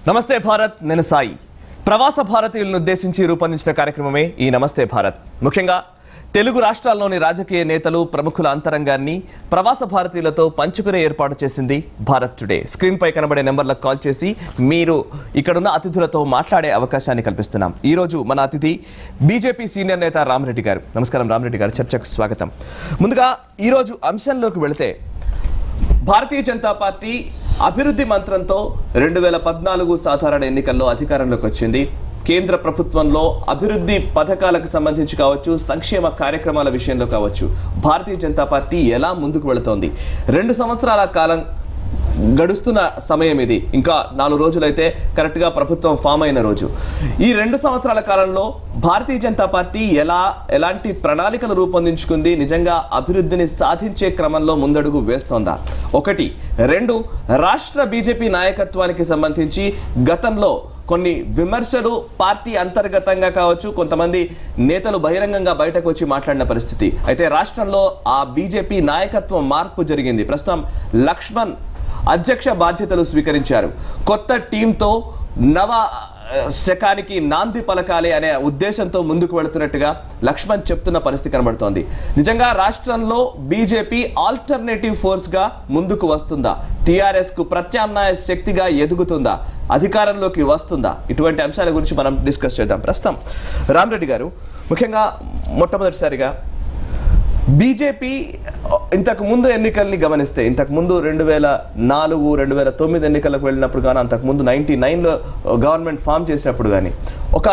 నమస్తే భారత్ నేను సాయి ప్రవాస భారతీయులను ఉద్దేశించి రూపొందించిన కార్యక్రమమే ఈ నమస్తే భారత్ ముఖ్యంగా తెలుగు రాష్ట్రాల్లోని రాజకీయ నేతలు ప్రముఖుల అంతరంగాన్ని ప్రవాస భారతీయులతో పంచుకునే ఏర్పాటు చేసింది భారత్ టుడే స్క్రీన్ పై కనబడే నెంబర్లకు కాల్ చేసి మీరు ఇక్కడున్న అతిథులతో మాట్లాడే అవకాశాన్ని కల్పిస్తున్నాం ఈ రోజు మన అతిథి బీజేపీ సీనియర్ నేత రామరెడ్డి గారు నమస్కారం రామరెడ్డి గారు చర్చకు స్వాగతం ముందుగా ఈ రోజు అంశంలోకి వెళితే భారతీయ జనతా పార్టీ అభివృద్ధి మంత్రంతో రెండు వేల పద్నాలుగు సాధారణ ఎన్నికల్లో అధికారంలోకి వచ్చింది కేంద్ర ప్రభుత్వంలో అభివృద్ధి పథకాలకు సంబంధించి కావచ్చు సంక్షేమ కార్యక్రమాల విషయంలో కావచ్చు భారతీయ జనతా పార్టీ ఎలా ముందుకు వెళుతోంది రెండు సంవత్సరాల కాలం గడుస్తున్న సమయం ఇది ఇంకా నాలుగు రోజులైతే కరెక్ట్గా ప్రభుత్వం ఫామ్ అయిన రోజు ఈ రెండు సంవత్సరాల కాలంలో భారతీయ జనతా పార్టీ ఎలా ఎలాంటి ప్రణాళికలు రూపొందించుకుంది నిజంగా అభివృద్ధిని సాధించే క్రమంలో ముందడుగు వేస్తోందా ఒకటి రెండు రాష్ట్ర బీజేపీ నాయకత్వానికి సంబంధించి గతంలో కొన్ని విమర్శలు పార్టీ అంతర్గతంగా కావచ్చు కొంతమంది నేతలు బహిరంగంగా బయటకు వచ్చి మాట్లాడిన పరిస్థితి అయితే రాష్ట్రంలో ఆ బీజేపీ నాయకత్వం మార్పు జరిగింది ప్రస్తుతం లక్ష్మణ్ అధ్యక్ష బాధ్యతలు స్వీకరించారు కొత్త టీంతో నవ ఆ, శకానికి నాంది పలకాలి అనే ఉద్దేశంతో ముందుకు వెళుతున్నట్టుగా లక్ష్మణ్ చెప్తున్న పరిస్థితి కనబడుతోంది నిజంగా రాష్ట్రంలో బీజేపీ ఆల్టర్నేటివ్ ఫోర్స్ గా ముందుకు వస్తుందా టిఆర్ఎస్ కు ప్రత్యామ్నాయ శక్తిగా ఎదుగుతుందా అధికారంలోకి వస్తుందా ఇటువంటి అంశాల గురించి మనం డిస్కస్ చేద్దాం ప్రస్తుతం రామరెడ్డి గారు ముఖ్యంగా మొట్టమొదటిసారిగా బీజేపీ ఇంతకు ముందు ఎన్నికల్ని గమనిస్తే ఇంతకు ముందు రెండు వేల నాలుగు రెండు వేల తొమ్మిది ఎన్నికలకు వెళ్ళినప్పుడు కానీ అంతకు ముందు నైన్టీ నైన్లో గవర్నమెంట్ ఫామ్ చేసినప్పుడు కానీ ఒక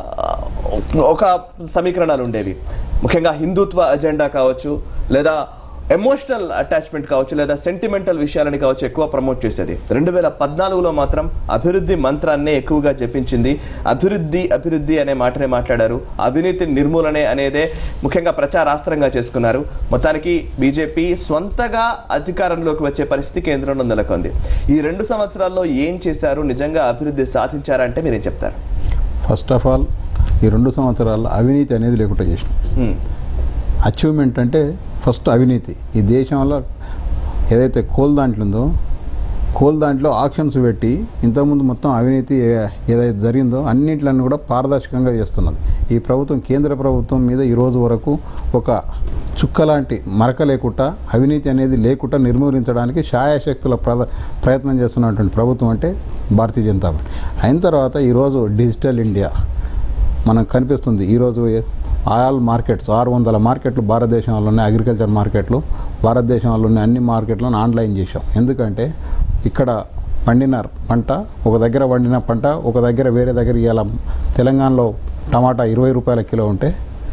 ఒక సమీకరణాలు ఉండేవి ముఖ్యంగా హిందుత్వ అజెండా కావచ్చు లేదా ఎమోషనల్ అటాచ్మెంట్ కావచ్చు లేదా సెంటిమెంటల్ విషయాలని కావచ్చు ఎక్కువ ప్రమోట్ చేసేది రెండు వేల పద్నాలుగులో మాత్రం అభివృద్ధి మంత్రాన్నే ఎక్కువగా జపించింది అభివృద్ధి అభివృద్ధి అనే మాటనే మాట్లాడారు అవినీతి నిర్మూలనే అనేదే ముఖ్యంగా ప్రచారాస్త్రంగా చేసుకున్నారు మొత్తానికి బీజేపీ స్వంతగా అధికారంలోకి వచ్చే పరిస్థితి కేంద్రంలో నెలకొంది ఈ రెండు సంవత్సరాల్లో ఏం చేశారు నిజంగా అభివృద్ధి సాధించారంటే మీరేం చెప్తారు ఫస్ట్ ఆఫ్ ఆల్ ఈ రెండు సంవత్సరాల్లో అవినీతి అనేది లేకుండా చేసినాం హ్మ్. అచీవ్మెంట్ అంటే ఫస్ట్ అవినీతి ఈ దేశంలో ఏదైతే కోల్ దాంట్లో ఉందో కోల్ దాంట్లో ఆక్షన్స్ పెట్టి ఇంతకుముందు మొత్తం అవినీతి ఏ- ఏదైతే జరిగిందో అన్నింటిని కూడా పారదర్శకంగా చేస్తున్నది ఈ ప్రభుత్వం కేంద్ర ప్రభుత్వం మీద ఈ రోజు వరకు ఒక చుక్క లాంటి మరక లేకుండా అవినీతి అనేది లేకుండా నిర్మూలించడానికి శాయశక్తుల ప్రద ప్రయత్నం చేస్తున్నటువంటి ప్రభుత్వం అంటే భారతీయ జనతా పార్టీ అయిన తర్వాత ఈరోజు డిజిటల్ ఇండియా మనకు కనిపిస్తుంది ఈరోజు ఆల్ మార్కెట్స్ ఆరు వందల మార్కెట్లు భారతదేశంలో ఉన్నాయి అగ్రికల్చర్ మార్కెట్లు భారతదేశంలో ఉన్న అన్ని మార్కెట్లను ఆన్లైన్ చేశాం ఎందుకంటే ఇక్కడ పండిన పంట ఒక దగ్గర పండిన పంట ఒక దగ్గర వేరే దగ్గర ఇలా తెలంగాణలో టమాటా ఇరవై రూపాయల కిలో ఉంటే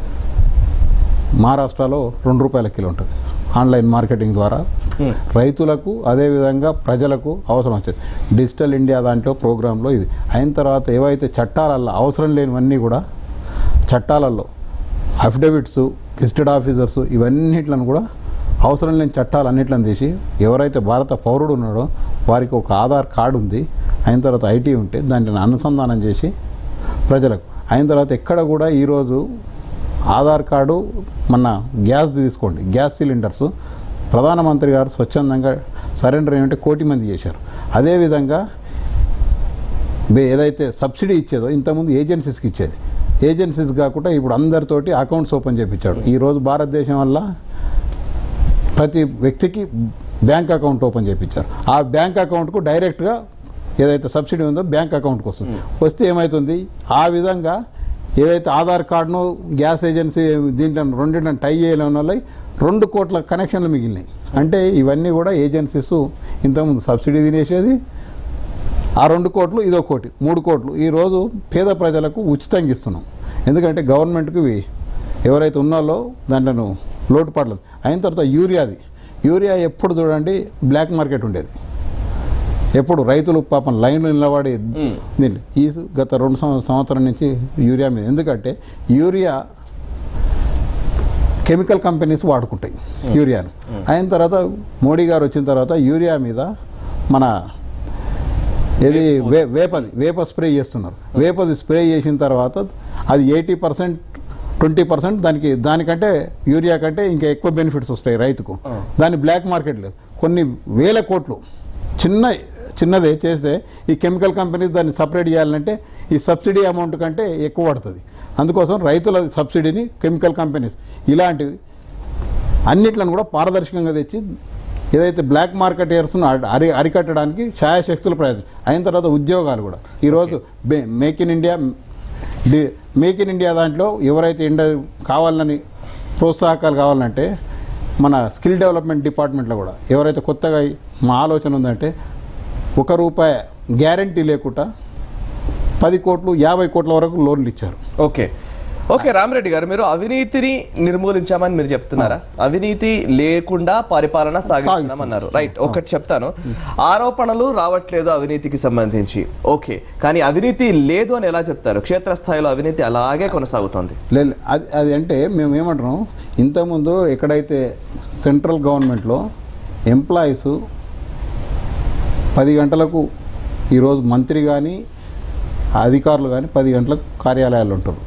మహారాష్ట్రలో రెండు రూపాయల కిలో ఉంటుంది ఆన్లైన్ మార్కెటింగ్ ద్వారా రైతులకు అదేవిధంగా ప్రజలకు అవసరం వచ్చేది డిజిటల్ ఇండియా దాంట్లో ప్రోగ్రాంలో ఇది అయిన తర్వాత ఏవైతే చట్టాలల్లో అవసరం లేనివన్నీ కూడా చట్టాలలో అఫిడవిట్స్ గెస్టెడ్ ఆఫీసర్స్ ఇవన్నిట్లను కూడా అవసరం లేని చట్టాలు అన్నిట్లను తీసి ఎవరైతే భారత పౌరుడు ఉన్నాడో వారికి ఒక ఆధార్ కార్డు ఉంది అయిన తర్వాత ఐటీ ఉంటే దాంట్లో అనుసంధానం చేసి ప్రజలకు అయిన తర్వాత ఎక్కడ కూడా ఈరోజు ఆధార్ కార్డు మన గ్యాస్ తీసుకోండి గ్యాస్ సిలిండర్స్ ప్రధానమంత్రి గారు స్వచ్ఛందంగా సరెండర్ ఏమంటే కోటి మంది చేశారు అదేవిధంగా బే- ఏదైతే సబ్సిడీ ఇచ్చేదో ఇంతకుముందు ఏజెన్సీస్కి ఇచ్చేది ఏజెన్సీస్ కాకుండా ఇప్పుడు అందరితోటి అకౌంట్స్ ఓపెన్ చేయించాడు ఈరోజు భారతదేశం వల్ల ప్రతి వ్యక్తికి బ్యాంక్ అకౌంట్ ఓపెన్ చేయించారు ఆ బ్యాంక్ అకౌంట్కు డైరెక్ట్గా ఏదైతే సబ్సిడీ ఉందో బ్యాంక్ అకౌంట్కి వస్తుంది వస్తే ఏమవుతుంది ఆ విధంగా ఏదైతే ఆధార్ కార్డును గ్యాస్ ఏజెన్సీ దీంట్లో రెండింటిని టై చేయలేని వాళ్ళకి రెండు కోట్ల కనెక్షన్లు మిగిలినాయి అంటే ఇవన్నీ కూడా ఏజెన్సీస్ ఇంతకుముందు సబ్సిడీ తినేసేది ఆ రెండు కోట్లు ఇదో కోటి మూడు కోట్లు ఈరోజు పేద ప్రజలకు ఉచితంగా ఇస్తున్నాం ఎందుకంటే గవర్నమెంట్కి ఇవి ఎవరైతే ఉన్నాలో దాంట్లో లోటుపాట్లు అయిన తర్వాత యూరియాది యూరియా ఎప్పుడు చూడండి బ్లాక్ మార్కెట్ ఉండేది ఎప్పుడు రైతులు పాపం లైన్లో నిలబడి దీంట్లో ఈ గత రెండు సంవ- సంవత్సరం నుంచి యూరియా మీద ఎందుకంటే యూరియా కెమికల్ కంపెనీస్ వాడుకుంటాయి యూరియాను అయిన తర్వాత మోడీ గారు వచ్చిన తర్వాత యూరియా మీద మన ఇది వే వేపది వేప స్ప్రే చేస్తున్నారు వేపది స్ప్రే చేసిన తర్వాత అది ఎయిటీ పర్సెంట్ ట్వంటీ పర్సెంట్ దానికి దానికంటే యూరియా కంటే ఇంకా ఎక్కువ బెనిఫిట్స్ వస్తాయి రైతుకు దాని బ్లాక్ మార్కెట్ లేదు కొన్ని వేల కోట్లు చిన్న చిన్నదే చేస్తే ఈ కెమికల్ కంపెనీస్ దాన్ని సపరేట్ చేయాలంటే ఈ సబ్సిడీ అమౌంట్ కంటే ఎక్కువ పడుతుంది అందుకోసం రైతుల సబ్సిడీని కెమికల్ కంపెనీస్ ఇలాంటివి అన్నిట్లను కూడా పారదర్శకంగా తెచ్చి ఏదైతే బ్లాక్ మార్కెటర్స్ను అరి అరికట్టడానికి ఛాయాశక్తుల ప్రయత్నం అయిన తర్వాత ఉద్యోగాలు కూడా ఈరోజు బే మేక్ ఇన్ ఇండియా డి మేక్ ఇన్ ఇండియా దాంట్లో ఎవరైతే ఇండ కావాలని ప్రోత్సాహకాలు కావాలంటే మన స్కిల్ డెవలప్మెంట్ డిపార్ట్మెంట్లో కూడా ఎవరైతే కొత్తగా ఈ- మా ఆలోచన ఉందంటే ఒక రూపాయి గ్యారంటీ లేకుండా పది కోట్లు యాభై కోట్ల వరకు లోన్లు ఇచ్చారు ఓకే ఓకే రామరెడ్డి గారు మీరు అవినీతిని నిర్మూలించామని మీరు చెప్తున్నారా అవినీతి లేకుండా పరిపాలన సాగిస్తున్నామన్నారు రైట్ ఒకటి చెప్తాను ఆరోపణలు రావట్లేదు అవినీతికి సంబంధించి ఓకే కానీ అవినీతి లేదు అని ఎలా చెప్తారు క్షేత్రస్థాయిలో అవినీతి అలాగే కొనసాగుతోంది లే లే, అది అది అంటే మేము ఏమంటున్నాం ఇంతకుముందు ఎక్కడైతే సెంట్రల్ గవర్నమెంట్లో ఎంప్లాయీస్ పది గంటలకు ఈరోజు మంత్రి కానీ అధికారులు కానీ పది గంటలకు కార్యాలయాలు ఉంటారు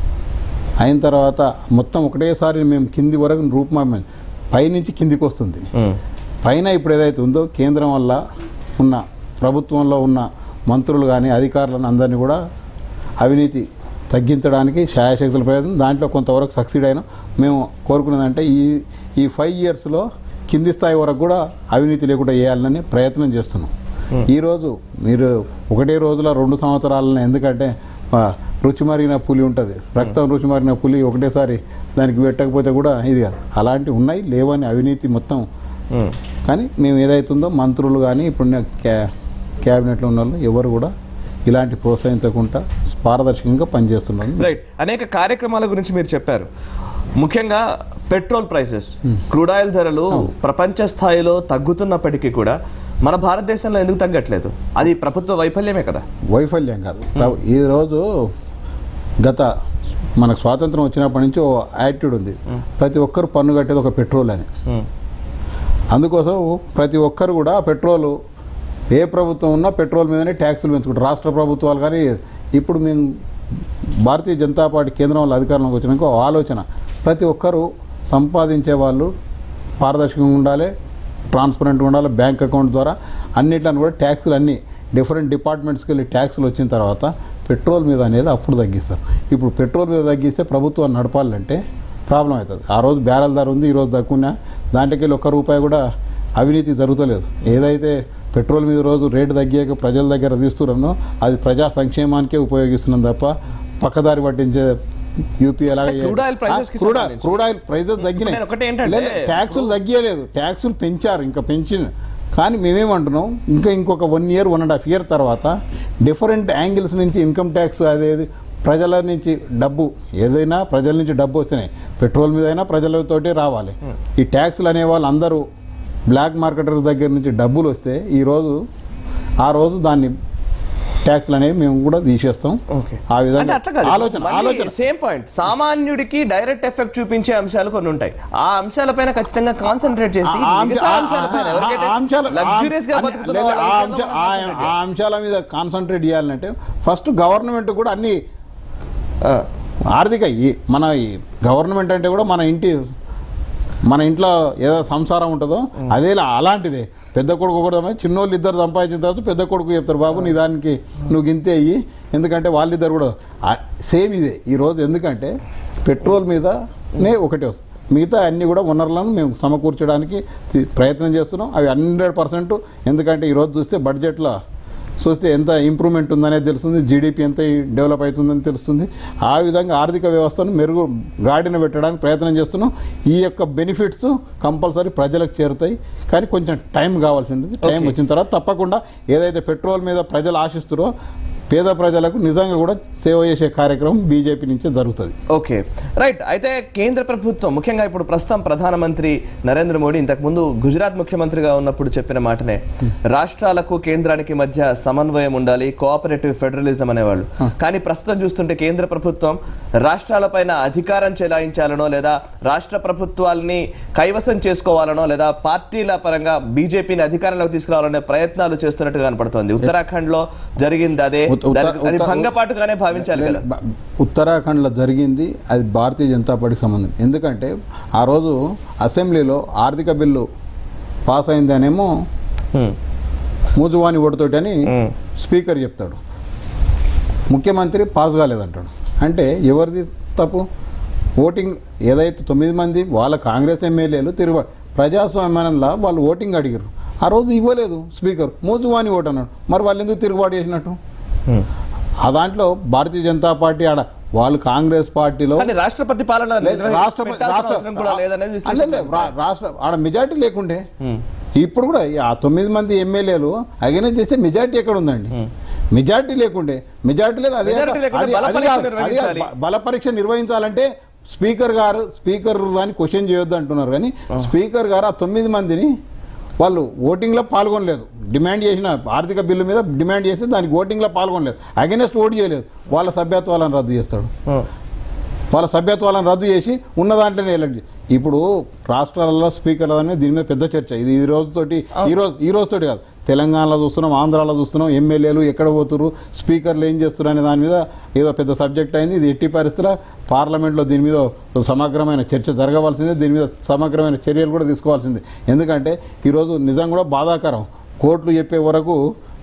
అయిన తర్వాత మొత్తం ఒకటేసారి మేము కింది వరకు రూపమా పైనుంచి కిందికి వస్తుంది పైన ఇప్పుడు ఏదైతే ఉందో కేంద్రం వల్ల ఉన్న ప్రభుత్వంలో ఉన్న మంత్రులు కానీ అధికారులను అందరినీ కూడా అవినీతి తగ్గించడానికి ఛాయాశక్తుల ప్రయత్నం దాంట్లో కొంతవరకు సక్సీడ్ అయినా మేము కోరుకున్నదంటే ఈ ఈ ఫైవ్ ఇయర్స్లో కింది స్థాయి వరకు కూడా అవినీతి లేకుండా చేయాలని ప్రయత్నం చేస్తున్నాం ఈరోజు మీరు ఒకటే రోజులో రెండు సంవత్సరాలను ఎందుకంటే ఆ, రుచి మరిగిన పులి ఉంటుంది రక్తం రుచి మరిగిన పులి ఒకటేసారి దానికి పెట్టకపోతే కూడా ఇది కాదు అలాంటివి ఉన్నాయి లేవని అవినీతి మొత్తం మ్మ్. కానీ మేము ఏదైతుందో మంత్రులు కానీ ఇప్పుడున్న క్యా క్యాబినెట్లో ఉన్న వాళ్ళు ఎవరు కూడా ఇలాంటి ప్రోత్సహించకుండా పారదర్శకంగా పనిచేస్తున్నారు రైట్ అనేక కార్యక్రమాల గురించి మీరు చెప్పారు ముఖ్యంగా పెట్రోల్ ప్రైసెస్ క్రూడ్ ఆయిల్ ధరలు ప్రపంచ స్థాయిలో తగ్గుతున్నప్పటికీ కూడా మన భారతదేశంలో ఎందుకు తగ్గట్లేదు అది ప్రభుత్వ వైఫల్యమే కదా వైఫల్యం కాదు ప్ర- ఈ రోజు గత మనకు స్వాతంత్రం వచ్చినప్పటి నుంచి ఓ యాటిట్యూడ్ ఉంది ప్రతి ఒక్కరు పన్ను కట్టేది ఒక పెట్రోల్ అని మ్మ్. అందుకోసం ప్రతి ఒక్కరు కూడా పెట్రోలు ఏ ప్రభుత్వం ఉన్నా పెట్రోల్ మీదనే ట్యాక్సులు పెంచుకుంటారు రాష్ట్ర ప్రభుత్వాలు కానీ ఇప్పుడు మేము భారతీయ జనతా పార్టీ కేంద్రం వాళ్ళ అధికారంలోకి వచ్చినాక ఓ ఆలోచన ప్రతి ఒక్కరు సంపాదించే వాళ్ళు పారదర్శకంగా ఉండాలి ట్రాన్స్పరెంట్గా ఉండాలి బ్యాంక్ అకౌంట్ ద్వారా అన్నిట్లను కూడా ట్యాక్సులు అన్నీ డిఫరెంట్ డిపార్ట్మెంట్స్కి వెళ్ళి ట్యాక్సులు వచ్చిన తర్వాత పెట్రోల్ మీద అనేది అప్పుడు తగ్గిస్తారు ఇప్పుడు పెట్రోల్ మీద తగ్గిస్తే ప్రభుత్వాన్ని నడపాలంటే ప్రాబ్లం అవుతుంది ఆ రోజు బ్యారెల్ ధర ఉంది ఈరోజు తక్కువ దాంట్లోకి వెళ్ళి ఒక్క రూపాయి కూడా అవినీతి జరుగుతలేదు ఏదైతే పెట్రోల్ మీద రోజు రేటు తగ్గాక ప్రజల దగ్గర తీస్తున్నారో అది ప్రజా సంక్షేమానికే ఉపయోగిస్తున్నాం తప్ప పక్కదారి పట్టించే యూపీ ఎలాగ Crude oil prices కి క్రూడ్ సంబంధించి. క్రూడ్ ఆయిల్ ప్రైజెస్ తగ్గినాయి నేను ఒకటి ఏంటంటే- లేదు, ట్యాక్సులు తగ్గియలేదు ట్యాక్సులు పెంచారు ఇంకా పెంచిన కానీ మేమేమంటున్నాం ఇంకా ఇంకొక one year one and half year తర్వాత డిఫరెంట్ యాంగిల్స్ నుంచి ఇన్కమ్ ట్యాక్స్ అదేది ప్రజల నుంచి డబ్బు ఏదైనా ప్రజల నుంచి డబ్బు వస్తేనే పెట్రోల్ మీద అయినా ప్రజలతోటి రావాలి ఈ ట్యాక్స్లు అనే వాళ్ళు అందరూ బ్లాక్ మార్కెటర్ దగ్గర నుంచి డబ్బులు వస్తే ఈరోజు ఆ రోజు దాన్ని ట్యాక్స్లు అనేవి మేము కూడా తీసేస్తాం ఓకే ఆ అంటే విధంగా అట్లా కాదు ఆలోచన ఆలోచన సేమ్ పాయింట్ సామాన్యుడికి డైరెక్ట్ ఎఫెక్ట్ చూపించే అంశాలు కొన్ని ఉంటాయి ఆ అంశాలపైన ఖచ్చితంగా కాన్సన్ట్రేట్ చేసి ఆ అంశ- మిగతా ఆ- అంశాలపైన ఆ- ఎవరికైతే ఆ అంశాల- luxurious గా ఆ- బతుకుతున్న లేదు, వాళ్ళ ఆ విషయంలో అంశ- మనం ఆ- concentrate ఆ అంశాల మీద కాన్సన్ట్రేట్ చేయాలంటే ఫస్ట్ గవర్నమెంట్ కూడా అన్ని ఆ, ఆర్థిక ఈ- మన ఈ గవర్నమెంట్ అంటే కూడా మన ఇంటి మన ఇంట్లో ఏదో సంసారం ఉంటుందో అదే అలాంటిదే పెద్ద కొడుకు కూడా చిన్నోళ్ళు ఇద్దరు సంపాదించిన తర్వాత పెద్ద కొడుకు చెప్తారు బాబు నీ దానికి నువ్వు గింతే అయ్యి ఎందుకంటే వాళ్ళిద్దరు కూడా సేమ్ ఇదే ఈరోజు ఎందుకంటే పెట్రోల్ మీదనే ఒకటే వస్తుంది మిగతా అన్ని కూడా వనరులను మేము సమకూర్చడానికి తి- ప్రయత్నం చేస్తున్నాం అవి హండ్రెడ్ పర్సెంట్ ఎందుకంటే ఈరోజు చూస్తే బడ్జెట్లో చూస్తే ఎంత ఇంప్రూవ్మెంట్ ఉందనేది తెలుస్తుంది జీడిపి ఎంత డెవలప్ అవుతుందని తెలుస్తుంది ఆ విధంగా ఆర్థిక వ్యవస్థను మెరుగు గాడిన పెట్టడానికి ప్రయత్నం చేస్తున్నాం ఈ యొక్క బెనిఫిట్స్ కంపల్సరీ ప్రజలకు చేరుతాయి కానీ కొంచెం టైం కావాల్సి ఉంటుంది టైం Okay. వచ్చిన తర్వాత తప్పకుండా ఏదైతే పెట్రోల్ మీద ప్రజలు ఆశిస్తారో పేద ప్రజలకు నిజంగా కూడా సేవ చేసే కార్యక్రమం బీజేపీ నుంచే జరుగుతుంది ఓకే రైట్ అయితే కేంద్ర ప్రభుత్వం ముఖ్యంగా ఇప్పుడు ప్రస్తుతం ప్రధానమంత్రి నరేంద్ర మోడీ ఇంతకుముందు గుజరాత్ ముఖ్యమంత్రిగా ఉన్నప్పుడు చెప్పిన మాటనే రాష్ట్రాలకు కేంద్రానికి మధ్య సమన్వయం ఉండాలి కోఆపరేటివ్ ఫెడరలిజం అనేవాళ్ళు కానీ ప్రస్తుతం చూస్తుంటే కేంద్ర ప్రభుత్వం రాష్ట్రాలపైన అధికారం చెలాయించాలనో లేదా రాష్ట్ర ప్రభుత్వాల్ని కైవసం చేసుకోవాలనో లేదా పార్టీల పరంగా బీజేపీని అధికారంలోకి తీసుకురావాలనే ప్రయత్నాలు చేస్తున్నట్టు కనపడుతోంది ఉత్తరాఖండ్ లో జరిగింది అదే ఉత్త- ఉత్త- దానికి- అది ఉత్త- భంగపాటుగానే భావించాలి కదా బ- ఉత్తరాఖండ్లో జరిగింది అది భారతీయ జనతా పార్టీకి సంబంధం ఎందుకంటే ఆ రోజు అసెంబ్లీలో ఆర్థిక బిల్లు పాస్ అయిందనేమో హ్మ్. మూజువాని ఓటుతోటి అని స్పీకర్ చెప్తాడు ముఖ్యమంత్రి పాస్ కాలేదంటాడు అంటే ఎవరిది తప్పు ఓటింగ్ ఏదైతే తొమ్మిది మంది వాళ్ళ కాంగ్రెస్ ఎమ్మెల్యేలు తిరుగు ప్రజాస్వామ్యంలో వాళ్ళు ఓటింగ్ అడిగారు ఆ రోజు ఇవ్వలేదు స్పీకర్ మూజువాని ఓటు అన్నాడు మరి వాళ్ళు ఎందుకు తిరుగుబాటు చేసినట్టు ఆ దాంట్లో భారతీయ జనతా పార్టీ ఆడ వాళ్ళు కాంగ్రెస్ పార్టీలో కానీ రాష్ట్రపతి పాలన లేదు, నిర్వహించి రాష్ట్ర పెట్టాల్సిన రాష్ట్ర అవసరం కూడా లేదనేది లే, విశ్లేషణ. లే, రా- రాష్ట్ర ఆడ మెజార్టీ లేకుండే ఉమ్. ఇప్పుడు కూడా ఈ ఆ తొమ్మిది మంది ఎమ్మెల్యేలు అగైనెస్ట్ చేస్తే మెజార్టీ ఎక్కడ ఉందండి మెజార్టీ లేకుండే మెజార్టీ లేదు అదే మెజారిటీ లేకుంటే అది- బల అది పరీక్ష కాదు, అది కాదు. నిర్వహించాలి. బ- బల పరీక్ష నిర్వహించాలంటే స్పీకర్ గారు స్పీకర్ దాన్ని క్వశ్చన్ చేయొద్దు అంటున్నారు కానీ స్పీకర్ గారు ఆ తొమ్మిది మందిని వాళ్ళు ఓటింగ్లో పాల్గొనలేదు డిమాండ్ చేసిన ఆర్థిక బిల్లు మీద డిమాండ్ చేసి దానికి ఓటింగ్లో పాల్గొనలేదు అగైనెస్ట్ ఓటు చేయలేదు వాళ్ళ సభ్యత్వాలను రద్దు చేస్తాడు ఉమ్. వాళ్ళ సభ్యత్వాలను రద్దు చేసి ఉన్న దాంట్లోనే ఎలక్ట్ చే- ఇప్పుడు రాష్ట్రాలలో స్పీకర్ల అనేది దీని మీద పెద్ద చర్చ ఇది ఈ రోజుతోటి ఈ రోజు ఈ రోజుతోటి కాదు తెలంగాణలో చూస్తున్నాం ఆంధ్రాలో చూస్తున్నాం ఎమ్మెల్యేలు ఎక్కడ పోతున్నారు స్పీకర్లు ఏం చేస్తున్నారు అనే దాని మీద ఏదో పెద్ద సబ్జెక్ట్ అయింది ఇది ఎట్టి పరిస్థితుల్లో పార్లమెంట్లో దీని మీద ఒక సమగ్రమైన చర్చ జరగవలసిందే దీని మీద సమగ్రమైన చర్యలు కూడా తీసుకోవాల్సిందే ఎందుకంటే ఈరోజు నిజం కూడా బాధాకరం కోర్టులు చెప్పే వరకు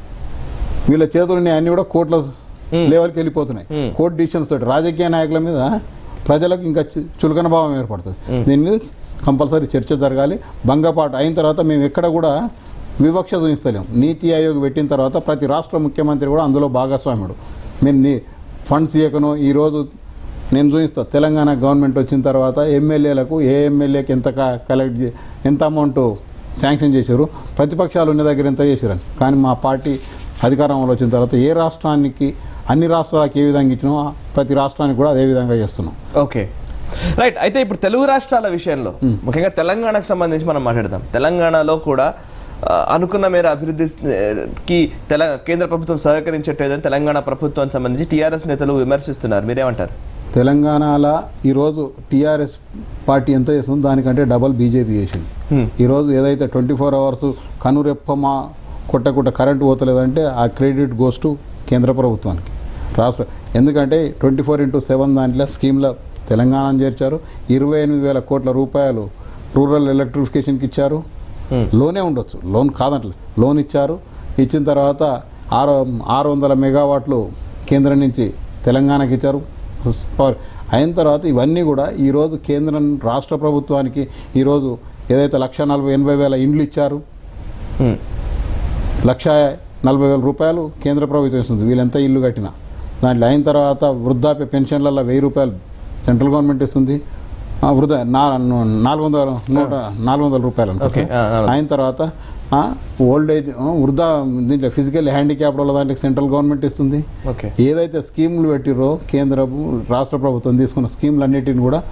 వీళ్ళ చేతులు ఉన్నాయి అన్ని కూడా కోర్టుల లెవెల్కి వెళ్ళిపోతున్నాయి కోర్టు డిసిషన్స్ తోటి రాజకీయ నాయకుల మీద ప్రజలకు ఇంకా చి- చులకన భావం ఏర్పడుతుంది దీని మీద కంపల్సరీ చర్చ జరగాలి భంగపాటు అయిన తర్వాత మేము ఎక్కడ కూడా వివక్ష చూపిస్తలేం నీతి ఆయోగ్ పెట్టిన తర్వాత ప్రతి రాష్ట్ర ముఖ్యమంత్రి కూడా అందులో భాగస్వామ్యుడు మేము నీ ఫండ్స్ ఇవ్వకను ఈరోజు నేను చూపిస్తా తెలంగాణ గవర్నమెంట్ వచ్చిన తర్వాత ఎమ్మెల్యేలకు ఏ ఎమ్మెల్యేకి ఎంత క- కలెక్ట్ చే- ఎంత అమౌంట్ శాంక్షన్ చేశారు ప్రతిపక్షాలు ఉన్న దగ్గర ఎంత చేశారని కానీ మా పార్టీ అధికారంలో వచ్చిన తర్వాత ఏ రాష్ట్రానికి అన్ని రాష్ట్రాలకు ఏ విధంగా ఇచ్చినామో ఆ ప్రతి రాష్ట్రానికి కూడా అదే విధంగా చేస్తున్నాం ఓకే రైట్ అయితే ఇప్పుడు తెలుగు రాష్ట్రాల విషయంలో ముఖ్యంగా తెలంగాణకు సంబంధించి మనం మాట్లాడదాం తెలంగాణలో కూడా ఆ, అనుకున్న మేర అభివృద్ధికి తెల కేంద్ర ప్రభుత్వం సహకరించట్లేదని తెలంగాణ ప్రభుత్వానికి సంబంధించి టీఆర్ఎస్ నేతలు విమర్శిస్తున్నారు మీరేమంటారు తెలంగాణలో ఈరోజు టీఆర్ఎస్ పార్టీ ఎంత చేస్తుందో దానికంటే డబల్ బీజేపీ చేసింది Hmm. ఈరోజు ఏదైతే ట్వంటీ ఫోర్ అవర్స్ కనురెప్పమా కొట్టకుట్ట కరెంటు పోతలేదంటే ఆ క్రెడిట్ గోస్ టు కేంద్ర ప్రభుత్వానికి రాష్ట్ర ఎందుకంటే ట్వంటీ ఫోర్ ఇంటూ సెవెన్ దాంట్లో స్కీమ్లో తెలంగాణ చేర్చారు ఇరవై ఎనిమిది వేల కోట్ల రూపాయలు రూరల్ ఎలక్ట్రిఫికేషన్కి ఇచ్చారు లోనే ఉండొచ్చు లోన్ కాదంటలే లోన్ ఇచ్చారు ఇచ్చిన తర్వాత ఆరు ఆరు వందల మెగావాట్లు కేంద్రం నుంచి తెలంగాణకి ఇచ్చారు పవర్ అయిన తర్వాత ఇవన్నీ కూడా ఈరోజు కేంద్రం రాష్ట్ర ప్రభుత్వానికి ఈరోజు ఏదైతే లక్ష నలభై ఎనభై వేల ఇండ్లు ఇచ్చారు Hmm. లక్ష నలభై వేల రూపాయలు కేంద్ర ప్రభుత్వం ఇస్తుంది వీళ్ళెంత ఇల్లు కట్టినా దాంట్లో అయిన తర్వాత వృద్ధాప్య పెన్షన్లలో వెయ్యి రూపాయలు సెంట్రల్ గవర్నమెంట్ ఇస్తుంది ఆ, వృద్ధ నా- నాలుగు వందల నూట నాలుగు వందల రూపాయలు అనుకుంటా. Okay. ఆ, నాలుగు. అయిన తర్వాత ఆ, ఓల్డ్ ఏజ్ ఆ, వృద్ధా దీంట్లో ఫిజికల్ హ్యాండిక్యాప్డ్ వాళ్ళ దాంట్లో సెంట్రల్ గవర్నమెంట్ ఇస్తుంది ఓకే ఏదైతే స్కీములు పెట్టిరో కేంద్ర రాష్ట్ర ప్రభుత్వం తీసుకున్న స్కీములు అన్నిటిని కూడా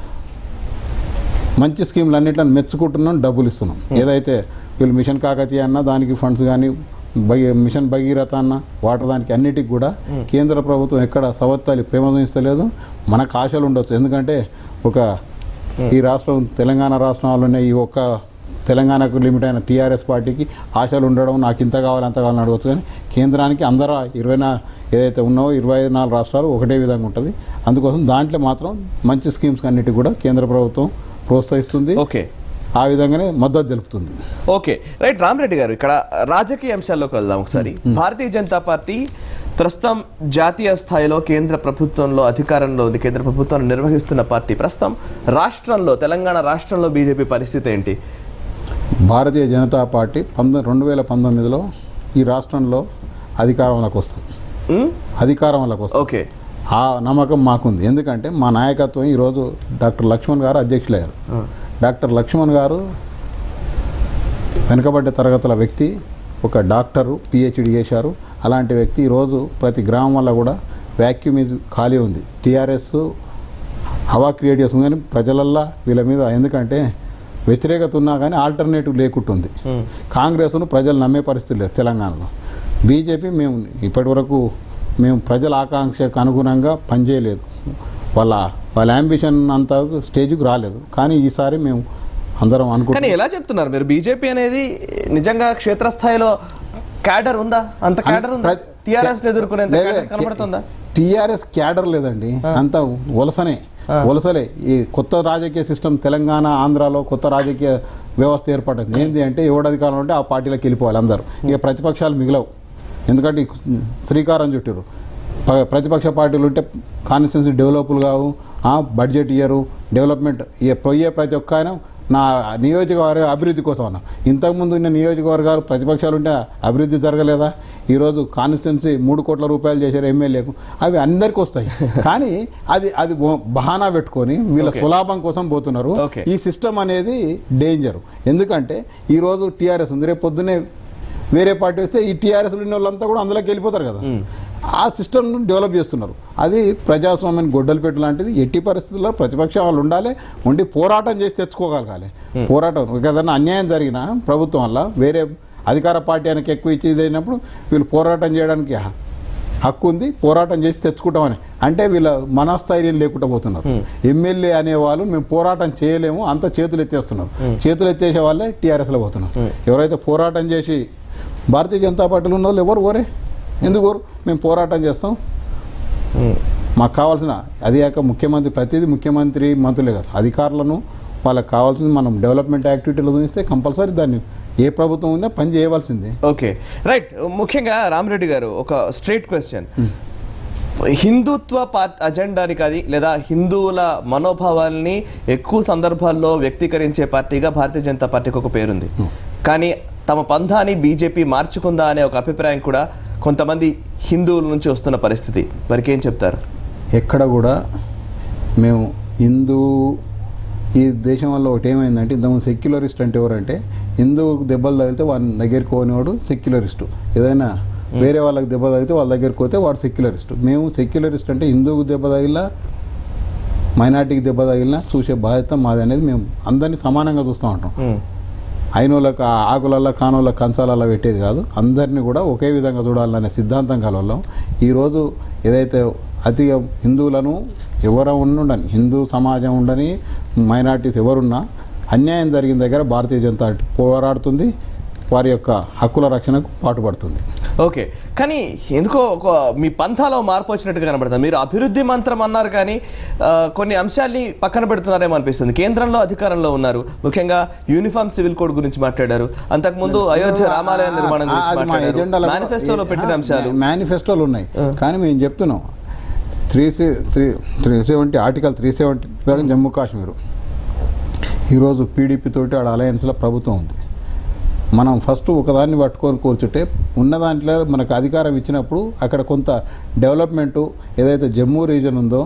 మంచి స్కీములు అన్నిటిని మెచ్చుకుంటున్నాం డబ్బులు ఇస్తున్నాం ఏదైతే వీళ్ళు మిషన్ కాకతీయ అన్న దానికి ఫండ్స్ కానీ భగీ మిషన్ భగీరథ అన్న వాటర్ దానికి అన్నిటికి కూడా కేంద్ర ప్రభుత్వం ఎక్కడ సవత్తాలి ప్రేమ చూపిస్తలేదు మనకు ఆశలు ఉండొచ్చు ఎందుకంటే ఒక ఈ రాష్ట్రం తెలంగాణ రాష్ట్రంలోనే ఈ ఒక్క తెలంగాణకు లిమిట్ అయిన టీఆర్ఎస్ పార్టీకి ఆశలు ఉండడం నాకు ఇంత కావాలి అంత కావాలని అడగచ్చు కానీ కేంద్రానికి అందరూ ఇరవై నా ఏదైతే ఉన్నావో ఇరవై ఐదు నాలుగు రాష్ట్రాలు ఒకటే విధంగా ఉంటుంది అందుకోసం దాంట్లో మాత్రం మంచి స్కీమ్స్ అన్నిటి కూడా కేంద్ర ప్రభుత్వం ప్రోత్సహిస్తుంది ఓకే ఆ విధంగానే మద్దతు తెలుపుతుంది ఓకే రైట్ రామరెడ్డి గారు ఇక్కడ రాజకీయ అంశాల్లోకి వెళ్దాం ఒకసారి భారతీయ జనతా పార్టీ ప్రస్తుతం జాతీయ స్థాయిలో కేంద్ర ప్రభుత్వంలో అధికారంలో ఉంది కేంద్ర ప్రభుత్వాన్ని నిర్వహిస్తున్న పార్టీ ప్రస్తుతం రాష్ట్రంలో తెలంగాణ రాష్ట్రంలో బీజేపీ పరిస్థితి ఏంటి భారతీయ జనతా పార్టీ పంతొమ్మిది రెండు వేల పంతొమ్మిదిలో ఈ రాష్ట్రంలో అధికారంలోకి వస్తుంది ఉమ్? అధికారంలోకి వస్తుంది ఓకే ఆ నమ్మకం మాకుంది ఎందుకంటే మా నాయకత్వం ఈరోజు డాక్టర్ లక్ష్మణ్ గారు అధ్యక్షులయ్యారు డాక్టర్ లక్ష్మణ్ గారు వెనుకబడ్డ తరగతుల వ్యక్తి ఒక డాక్టరు పిహెచ్డి చేశారు అలాంటి వ్యక్తి ఈరోజు ప్రతి గ్రామం వల్ల కూడా వ్యాక్యూమ్ ఈజ్ ఖాళీ ఉంది టీఆర్ఎస్ హవా క్రియేట్ చేస్తుంది కానీ ప్రజలల్లా వీళ్ళ మీద ఎందుకంటే వ్యతిరేకత ఉన్నా కానీ ఆల్టర్నేటివ్ లేకుంటుంది కాంగ్రెస్ను ప్రజలు నమ్మే పరిస్థితి లేదు తెలంగాణలో బీజేపీ మేము ఇప్పటి వరకు మేము ప్రజల ఆకాంక్షకు అనుగుణంగా పనిచేయలేదు వాళ్ళ వాళ్ళ అంబిషన్ అంత స్టేజ్కి రాలేదు కానీ ఈసారి మేము అందరం కానీ అనుకుంటున్నాం ఎలా చెప్తున్నారు మీరు బీజేపీ అనేది నిజంగా క్షేత్రస్థాయిలో క్యాడర్ ఉందా అంత క్యాడర్ ఉందా ప్ర- టీఆర్ఎస్ ఎదుర్కొనేంత లేదు, క్యాడర్ కనబడుతుందా టీఆర్ఎస్ క్యాడర్ లేదండి అంత వలసనే వలసలే ఈ కొత్త రాజకీయ సిస్టమ్ తెలంగాణ ఆంధ్రాలో కొత్త రాజకీయ వ్యవస్థ ఏర్పడుతుంది ఏంటి అంటే ఎవడు అధికారం ఉంటే ఆ పార్టీలోకి వెళ్ళిపోవాలి అందరూ ఇక ప్రతిపక్షాలు మిగలవు ఎందుకంటే ఈ శ్రీకారం చుట్టారు ప- ప్రతిపక్ష పార్టీలు ఉంటే కాన్స్టిట్యున్సీ డెవలప్లు కావు ఆ, బడ్జెట్ ఇయ్యరు డెవలప్మెంట్ ఇక పోయే ప్రతి ఒక్క ఆయన నా నియోజకవర్గ అభివృద్ధి కోసం అన్న ఇంతకుముందు ఉన్న నియోజకవర్గాలు ప్రతిపక్షాలు ఉంటే అభివృద్ధి జరగలేదా ఈరోజు కాన్స్టిట్యున్సీ మూడు కోట్ల రూపాయలు చేశారు ఎమ్మెల్యేకు అవి అందరికీ వస్తాయి కానీ అది అది బో- బహానా పెట్టుకొని వీళ్ళ Okay. సులాభం కోసం పోతున్నారు Okay. ఈ సిస్టమ్ అనేది డేంజర్ ఎందుకంటే ఈరోజు టీఆర్ఎస్ ఉంది రేపు పొద్దునే వేరే పార్టీ వస్తే ఈ టీఆర్ఎస్ ఉన్న వాళ్ళంతా కూడా అందులోకి వెళ్ళిపోతారు కదా ఆ సిస్టమ్ను డెవలప్ చేస్తున్నారు అది ప్రజాస్వామ్యం గొడ్డలు పెట్టు లాంటిది ఎట్టి పరిస్థితుల్లో ప్రతిపక్ష వాళ్ళు ఉండాలి ఉండి పోరాటం చేసి తెచ్చుకోగలగాలి పోరాటం ఏదైనా అన్యాయం జరిగినా ప్రభుత్వం వల్ల వేరే అధికార పార్టీ ఆయనకి ఎక్కువ ఇచ్చేది అయినప్పుడు వీళ్ళు పోరాటం చేయడానికి హ- హక్కు ఉంది పోరాటం చేసి తెచ్చుకుంటామని అంటే వీళ్ళ మనస్థైర్యం లేకుండా పోతున్నారు ఎమ్మెల్యే అనేవాళ్ళు మేము పోరాటం చేయలేము అంత చేతులు ఎత్తేస్తున్నారు చేతులు ఎత్తేసే వాళ్ళే టీఆర్ఎస్లో పోతున్నారు ఎవరైతే పోరాటం చేసి భారతీయ జనతా పార్టీలో ఉన్న వాళ్ళు ఎవరు ఓరే ఎందుకు ఓరు మేము పోరాటం చేస్తాం మాకు కావాల్సిన అది కాక ముఖ్యమంత్రి ప్రతిదీ ముఖ్యమంత్రి మంత్రులే కాదు అధికారులను వాళ్ళకి కావాల్సింది మనం డెవలప్మెంట్ యాక్టివిటీలో చూస్తే కంపల్సరీ దాన్ని ఏ ప్రభుత్వం ఉన్నా పని చేయవలసిందే ఓకే రైట్ ముఖ్యంగా రామిరెడ్డి గారు ఒక స్ట్రైట్ క్వశ్చన్ హిందుత్వ పార్ట్ అజెండాని కాదు లేదా హిందువుల మనోభావాల్ని ఎక్కువ సందర్భాల్లో వ్యక్తీకరించే పార్టీగా భారతీయ జనతా పార్టీకి ఒక పేరుంది కానీ తమ పంథాని బీజేపీ మార్చుకుందా అనే ఒక అభిప్రాయం కూడా కొంతమంది హిందువుల నుంచి వస్తున్న పరిస్థితి మరికి ఏం చెప్తారు ఎక్కడ కూడా మేము హిందూ ఈ దేశం వల్ల ఒకటి ఏమైందంటే ఇంతకుముందు సెక్యులరిస్ట్ అంటే ఎవరంటే హిందువుకు దెబ్బలు తగిలితే వాడి దగ్గరికి పోనివాడు సెక్యులరిస్టు ఏదైనా వేరే వాళ్ళకి దెబ్బ తగిలితే వాళ్ళ దగ్గరికి పోతే వాడు సెక్యులరిస్ట్ మేము సెక్యులరిస్ట్ అంటే హిందువుకు దెబ్బ తగిలినా మైనార్టీకి దెబ్బ తగిలినా చూసే బాధ్యత మాది అనేది మేము అందరినీ సమానంగా చూస్తూ ఉంటాం అయినోళ్ళకి ఆకులల్లో కానోళ్ళ కంచాలల్లో పెట్టేది కాదు అందరినీ కూడా ఒకే విధంగా చూడాలనే సిద్ధాంతం కలవలం ఈరోజు ఏదైతే అతిగా హిందువులను ఎవరు ఉండని హిందూ సమాజం ఉండని మైనార్టీస్ ఎవరున్నా అన్యాయం జరిగిన దగ్గర భారతీయ జనతా పార్టీ పోరాడుతుంది వారి యొక్క హక్కుల రక్షణకు పాటుపడుతుంది ఓకే కానీ ఎందుకో ఒక మీ పంథాలో మార్పు వచ్చినట్టుగా కనబడుతుంది మీరు అభివృద్ధి మంత్రం అన్నారు కానీ ఆ, కొన్ని అంశాల్ని పక్కన పెడుతున్నారేమో అనిపిస్తుంది కేంద్రంలో అధికారంలో ఉన్నారు ముఖ్యంగా యూనిఫామ్ సివిల్ కోడ్ గురించి మాట్లాడారు అంతకుముందు అయోధ్య రామాలయ నిర్మాణం గురించి అది మా మాట్లాడారు ఎజెండాలో కూడా- మేనిఫెస్టోలో పెట్టిన ఆ, అంశాలు మేనిఫెస్టోలు ఉన్నాయి కానీ మేము చెప్తున్నాం three three three seventy article three seventy దాకా జమ్మూ కాశ్మీర్ ఈరోజు పీడీపీ తోటి ఆడ అలయన్స్లో ప్రభుత్వం ఉంది మనం ఫస్ట్ ఒకదాన్ని పట్టుకొని కూర్చుంటే ఉన్న దాంట్లో మనకు అధికారం ఇచ్చినప్పుడు అక్కడ కొంత డెవలప్మెంటు ఏదైతే జమ్మూ రీజన్ ఉందో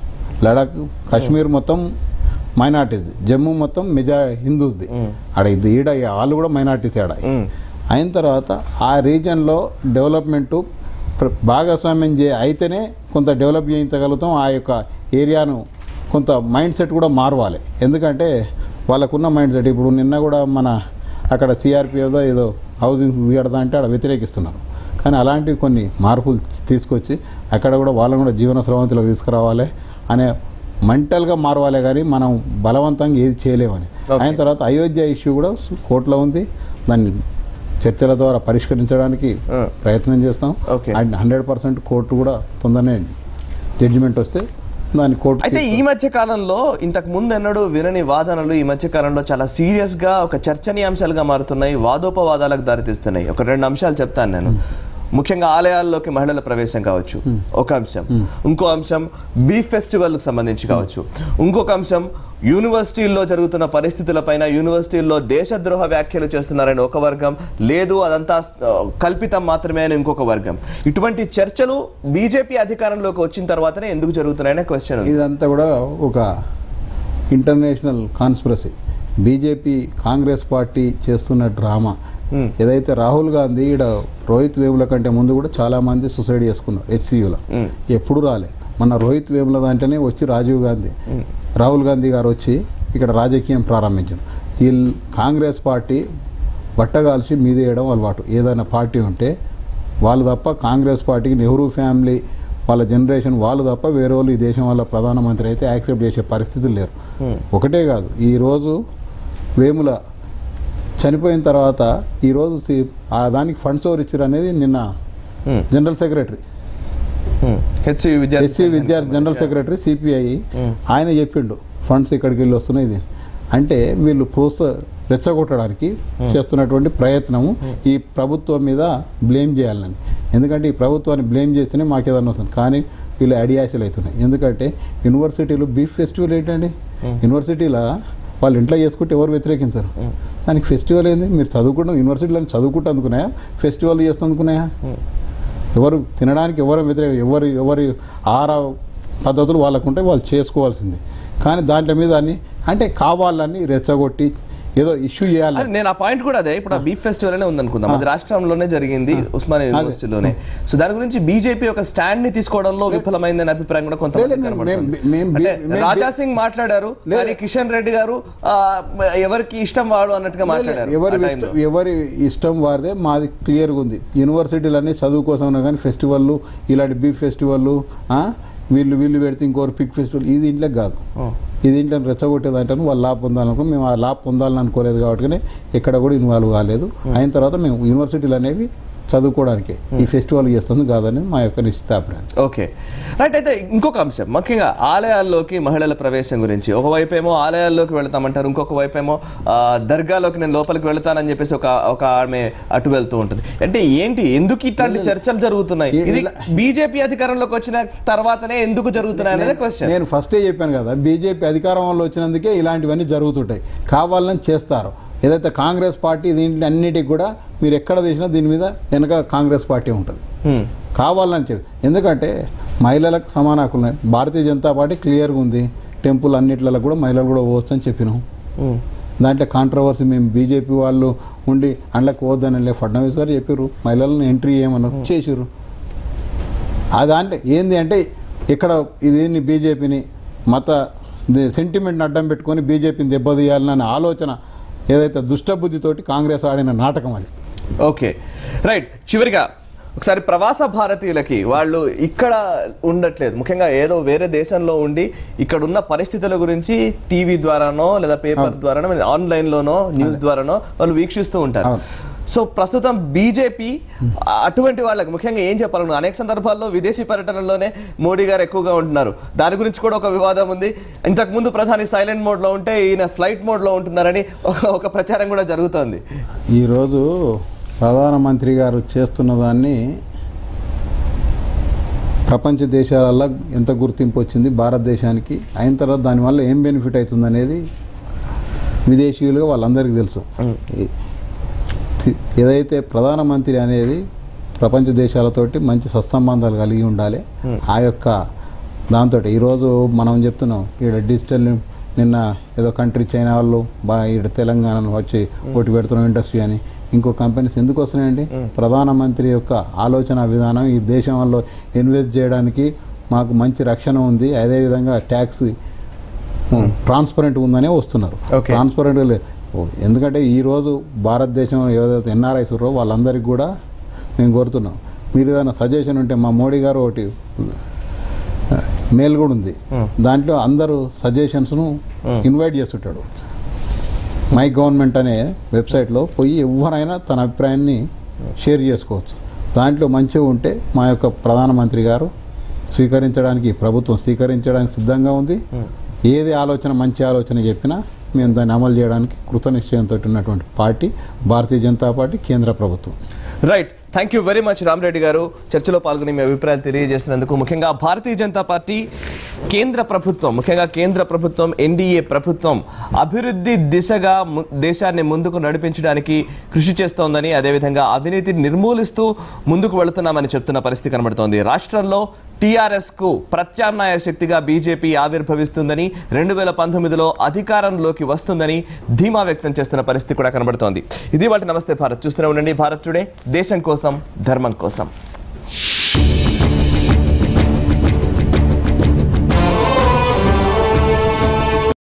లడాక్ కాశ్మీర్ మొత్తం మైనార్టీస్ది జమ్మూ మొత్తం మెజా హిందూస్ది ఆడ ఇది ఈడ వాళ్ళు కూడా మైనార్టీస్ ఆడ అయిన తర్వాత ఆ రీజన్లో డెవలప్మెంటు ప్ర- భాగస్వామ్యం చే అయితేనే కొంత డెవలప్ చేయించగలుగుతాం ఆ యొక్క ఏరియాను కొంత మైండ్ సెట్ కూడా మారవాలి ఎందుకంటే వాళ్ళకున్న మైండ్ సెట్ ఇప్పుడు నిన్న కూడా మన అక్కడ సిఆర్పి ఏదో ఏదో హౌసింగ్ కడతా అంటే ఆడ వ్యతిరేకిస్తున్నారు కానీ అలాంటివి కొన్ని మార్పులు తీసుకొచ్చి అక్కడ కూడా వాళ్ళని కూడా జీవన స్రవంతిలోకి తీసుకురావాలి అనే మెంటల్గా మారవాలే కానీ మనం బలవంతంగా ఏది చేయలేమని Okay. అయిన తర్వాత అయోధ్య ఇష్యూ కూడా కోర్టులో ఉంది దాన్ని చర్చల ద్వారా పరిష్కరించడానికి Uh. ప్రయత్నం చేస్తాం Okay. And hundred percent court కూడా తొందరనే జడ్జిమెంట్ వస్తే దాన్ని కోర్టు అయితే ఈ మధ్య కాలంలో ఇంతకు ముందు ఎన్నడూ వినని వాదనలు ఈ మధ్య కాలంలో చాలా సీరియస్ గా ఒక చర్చనీయాంశాలుగా మారుతున్నాయి వాదోపవాదాలకు దారితీస్తున్నాయి ఒక రెండు అంశాలు చెప్తాను నేను ముఖ్యంగా ఆలయాల్లోకి మహిళల ప్రవేశం కావచ్చు ఒక అంశం ఇంకో అంశం బీఫ్ ఫెస్టివల్ కి సంబంధించి కావచ్చు ఇంకొక అంశం యూనివర్సిటీల్లో జరుగుతున్న పరిస్థితులపైన యూనివర్సిటీల్లో దేశద్రోహ వ్యాఖ్యలు చేస్తున్నారని ఒక వర్గం లేదు అదంతా ఆ, కల్పితం మాత్రమే అని ఇంకొక వర్గం ఇటువంటి చర్చలు బీజేపీ అధికారంలోకి వచ్చిన తర్వాతనే ఎందుకు జరుగుతున్నాయనే క్వశ్చన్ ఉంది ఇదంతా కూడా ఒక international conspiracy BJP Congress party చేస్తున్న డ్రామా ఏదైతే రాహుల్ గాంధీ ఈడ రోహిత్ వేముల కంటే ముందు కూడా చాలా మంది సూసైడ్ చేసుకున్నారు హెచ్సియులో ఎప్పుడు రాలే మన రోహిత్ వేముల దాంట్లోనే వచ్చి రాజీవ్ గాంధీ రాహుల్ గాంధీ గారు వచ్చి ఇక్కడ రాజకీయం ప్రారంభించారు వీళ్ళు కాంగ్రెస్ పార్టీ బట్టగాల్చి మీదేయడం అలవాటు ఏదైనా పార్టీ ఉంటే వాళ్ళు తప్ప కాంగ్రెస్ పార్టీకి నెహ్రూ ఫ్యామిలీ వాళ్ళ జనరేషన్ వాళ్ళు తప్ప వేరే వాళ్ళు ఈ దేశం వల్ల ప్రధానమంత్రి అయితే యాక్సెప్ట్ చేసే పరిస్థితులు లేరు ఒకటే కాదు ఈరోజు వేముల చనిపోయిన తర్వాత ఈరోజు సి- ఆ దానికి ఫండ్స్ ఎవరు ఇచ్చారు అనేది నిన్న జనరల్ సెక్రటరీ హెచ్సి విద్యా ఎస్సీ విద్యార్థి జనరల్ సెక్రటరీ సిపిఐ ఆయన చెప్పిండు ఫండ్స్ ఇక్కడికి వెళ్ళి వస్తున్నాయి ఇది అంటే వీళ్ళు ప్రోత్స రెచ్చగొట్టడానికి చేస్తున్నటువంటి ప్రయత్నము ఈ ప్రభుత్వం మీద బ్లేమ్ చేయాలని ఎందుకంటే ఈ ప్రభుత్వాన్ని బ్లేమ్ చేస్తేనే మాకు ఏదన్నా వస్తుంది కానీ వీళ్ళు అడియాసలు అవుతున్నాయి ఎందుకంటే యూనివర్సిటీలో బీఫ్ ఫెస్టివల్ ఏంటండి యూనివర్సిటీలో వాళ్ళు ఇంట్లో చేసుకుంటే ఎవరు వ్యతిరేకించరు దానికి ఫెస్టివల్ ఏంది మీరు చదువుకుంటాం యూనివర్సిటీలో చదువుకుంటూ అందుకున్నాయా ఫెస్టివల్ చేస్తూ అందుకున్నాయా ఎవరు తినడానికి ఎవరు వ్యతిరేక ఎవరు ఎవరి ఆహార పద్ధతులు వాళ్ళకు ఉంటే వాళ్ళు చేసుకోవాల్సింది కానీ దాంట్లో మీద అన్ని అంటే కావాలని రెచ్చగొట్టి ఏదో ఇష్యూ చేయాలి అదే నేను ఆ పాయింట్ కూడా అదే ఇప్పుడు ఆ బీఫ్ ఫెస్టివల్ అనే ఉందనుకుందాం అది రాష్ట్రంలోనే జరిగింది ఉస్మానియా యూనివర్సిటీలోనే సో దాని గురించి బీజేపీ ఒక స్టాండ్ ని తీసుకోవడంలో విఫలమైందనే అభిప్రాయం కూడా కొంత లేదు, మేము- మేము- మేము- అంటే మేము- రాజా సింగ్ మాట్లాడారు కానీ కిషన్ రెడ్డి గారు ఆ, ఎవరికి ఇష్టం వాడు అన్నట్టుగా మాట్లాడారు ఎవరి ఆ ఇష్టం టైంలో. ఎవరి ఇష్టం వారిదే మాది క్లియర్గా ఉంది యూనివర్సిటీలన్నీ చదువు కోసం ఉన్నా కానీ ఫెస్టివల్లు ఇలాంటి బీఫ్ ఫెస్టివల్లు ఆ, వీళ్ళు వీళ్ళు పెడితే ఇంకోరు పిక్ ఫెస్టివల్ ఇది ఇంట్లో కాదు ఓ. ఇది ఇంట్లో రెచ్చగొట్టేదంటాను వాళ్ళు లాభ పొందాలనుకో మేము ఆ లాభ పొందాలని అనుకోలేదు కాబట్టి ఎక్కడ కూడా ఇన్వాల్వ్ కాలేదు అయిన తర్వాత మేము యూనివర్సిటీలు అనేవి చదువుకోవడానికి ఈ ఫెస్టివల్ చేస్తుంది కాదనేది మా యొక్క నిశ్చితాభిప్రాయం ఓకే రైట్ అయితే ఇంకొక అంశం ముఖ్యంగా ఆలయాల్లోకి మహిళల ప్రవేశం గురించి ఒకవైపు ఏమో ఆలయాల్లోకి వెళ్తామంటారు ఇంకొక వైపు ఏమో ఆ, దర్గాలోకి నేను లోపలికి వెళ్తానని చెప్పేసి ఒక ఒక ఆమె అటు వెళ్తూ ఉంటుంది అంటే ఏంటి ఎందుకు ఇట్లాంటి చర్చలు జరుగుతున్నాయి ఈ- ఇది ఇలా- బీజేపీ అధికారంలోకి వచ్చిన తర్వాతనే ఎందుకు జరుగుతున్నాయి అనేది క్వశ్చన్ నేను ఫస్టే చెప్పాను కదా బీజేపీ అధికారంలో వచ్చినందుకే ఇలాంటివన్నీ జరుగుతుంటాయి కావాలని చేస్తారు ఏదైతే కాంగ్రెస్ పార్టీ దీంట్లో అన్నిటికి కూడా మీరు ఎక్కడ తీసినా దీని మీద వెనక కాంగ్రెస్ పార్టీ ఉంటుంది కావాలని చెప్పి ఎందుకంటే మహిళలకు సమాన హక్కులు ఉన్నాయి భారతీయ జనతా పార్టీ క్లియర్గా ఉంది టెంపుల్ అన్నిట్లలో కూడా మహిళలు కూడా పోవచ్చు అని చెప్పినాం దాంట్లో కాంట్రవర్సీ మేము బీజేపీ వాళ్ళు ఉండి అండ్లకు పోవద్దని లే ఫడ్నవీస్ గారు చెప్పారు మహిళలను ఎంట్రీ చేయమన్నారు చేసిర్రు ఆ దాంట్లో ఏంది అంటే ఇక్కడ ఇది బీజేపీని మత సెంటిమెంట్ని అడ్డం పెట్టుకొని బీజేపీని దెబ్బతీయాలనే ఆలోచన ఏదైతే దుష్టబుద్ధితోటి కాంగ్రెస్ ఆడిన నాటకం అది ఓకే రైట్ చివరిగా ఒకసారి ప్రవాస భారతీయులకి వాళ్ళు ఇక్కడ ఉండట్లేదు ముఖ్యంగా ఏదో వేరే దేశంలో ఉండి ఇక్కడ ఉన్న పరిస్థితుల గురించి టీవీ ద్వారానో లేదా పేపర్ ద్వారానో ఆన్లైన్లోనో న్యూస్ ద్వారానో వాళ్ళు వీక్షిస్తూ ఉంటారు అవును. సో ప్రస్తుతం బీజేపీ అటువంటి వాళ్ళకి ముఖ్యంగా ఏం చెప్పాలను అనేక సందర్భాల్లో విదేశీ పర్యటనలోనే మోడీ గారు ఎక్కువగా ఉంటున్నారు దాని గురించి కూడా ఒక వివాదం ఉంది ఇంతకు ముందు ప్రధాని సైలెంట్ మోడ్లో ఉంటే ఈయన ఫ్లైట్ మోడ్లో ఉంటున్నారని ఒక- ఒక ప్రచారం కూడా జరుగుతోంది ఈరోజు ప్రధానమంత్రి గారు చేస్తున్న దాన్ని ప్రపంచ దేశాలలో ఎంత గుర్తింపు వచ్చింది భారతదేశానికి అయిన తర్వాత దానివల్ల ఏం బెనిఫిట్ అవుతుంది అనేది విదేశీయులుగా వాళ్ళందరికీ తెలుసు ఈ- తి- ఏదైతే ప్రధానమంత్రి అనేది ప్రపంచ దేశాలతోటి మంచి సత్సంబంధాలు కలిగి ఉండాలి ఆ యొక్క దాంతో ఈరోజు మనం చెప్తున్నాం ఇక్కడ డిజిటల్ నిన్న ఏదో కంట్రీ చైనా వాళ్ళు బా ఇక్కడ తెలంగాణలో వచ్చి ఓటు పెడుతున్నాం ఇండస్ట్రీ అని ఇంకో కంపెనీస్ ఎందుకు వస్తున్నాయండి ప్రధానమంత్రి యొక్క ఆలోచన విధానం ఈ దేశంలో ఇన్వెస్ట్ చేయడానికి మాకు మంచి రక్షణ ఉంది అదేవిధంగా ట్యాక్స్ ట్రాన్స్పరెంట్ ఉందనే వస్తున్నారు Okay. ట్రాన్స్పరెంట్ ఎందుకంటే ఈరోజు భారతదేశం ఏదైతే ఎన్ఆర్ఐస్ ఉన్నారో వాళ్ళందరికీ కూడా మేము కోరుతున్నాం మీరు ఏదైనా సజెషన్ ఉంటే మా మోడీ గారు ఒకటి మెయిల్ కూడా ఉంది దాంట్లో అందరూ సజెషన్స్ను ఇన్వైట్ చేస్తుంటాడు మై గవర్నమెంట్ అనే వెబ్సైట్లో పోయి ఎవరైనా తన అభిప్రాయాన్ని షేర్ చేసుకోవచ్చు దాంట్లో మంచిగా ఉంటే మా యొక్క ప్రధానమంత్రి గారు స్వీకరించడానికి ప్రభుత్వం స్వీకరించడానికి సిద్ధంగా ఉంది ఏది ఆలోచన మంచి ఆలోచన చెప్పినా మేము దాన్ని అమలు చేయడానికి కృతనిశ్చయంతో ఉన్నటువంటి పార్టీ భారతీయ జనతా పార్టీ కేంద్ర ప్రభుత్వం right thank you very much Ramareddy గారు చర్చలో పాల్గొని మీ అభిప్రాయాలు తెలియజేసినందుకు ముఖ్యంగా భారతీయ జనతా పార్టీ కేంద్ర ప్రభుత్వం ముఖ్యంగా కేంద్ర ప్రభుత్వం ఎన్డీఏ ప్రభుత్వం అభివృద్ధి దిశగా ము- దేశాన్ని ముందుకు నడిపించడానికి కృషి చేస్తోందని అదేవిధంగా అవినీతిని నిర్మూలిస్తూ ముందుకు వెళుతున్నామని చెప్తున్న పరిస్థితి కనబడుతోంది రాష్ట్రంలో టీఆర్ఎస్ కు ప్రత్యామ్నాయ శక్తిగా బీజేపీ ఆవిర్భవిస్తుందని రెండు వేల పంతొమ్మిదిలో అధికారంలోకి వస్తుందని ధీమా వ్యక్తం చేస్తున్న పరిస్థితి కూడా కనబడుతోంది ఇది వాటి నమస్తే భారత్ చూస్తూనే ఉండండి భారత్ టుడే దేశం కోసం ధర్మం కోసం